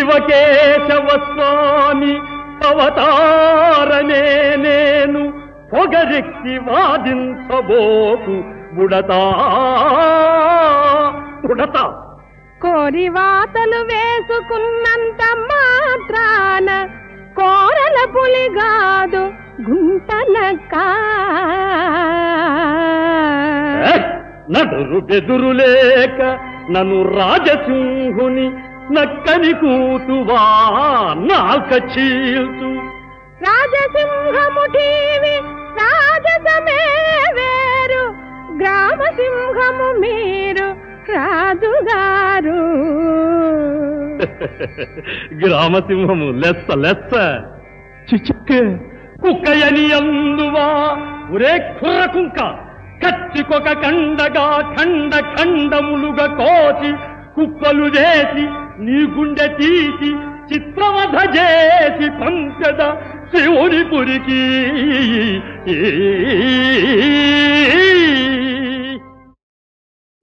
శివకేశవ స్వామి అవతారనే నేను పొగరెక్కి వాదించబోకు బుడతా బుడతా కోరి వాతలు వేసుకున్నంత మాత్రాన కోరల పులిగాదు గుంటనక్క ఏ? నడురు బెదురు లేక నన్ను రాజసింహుని నక్కని కూతువా నాల్క చీల్చు రాజసింహము టీవి రాజసమే వేరు గ్రామ సింహము మీరు రాజుగారు గ్రామసింహము లెస్స లెస్స చిచిక్క కుక్కయని అందువా ఒరే కుర్ర కుంక కచ్చికొక కండగా ఖండ ఖండములుగా కోసి కుప్పలు చేసి నీ గుండె తీసి చిత్రవధ చేసి పంచద శివుని పురికి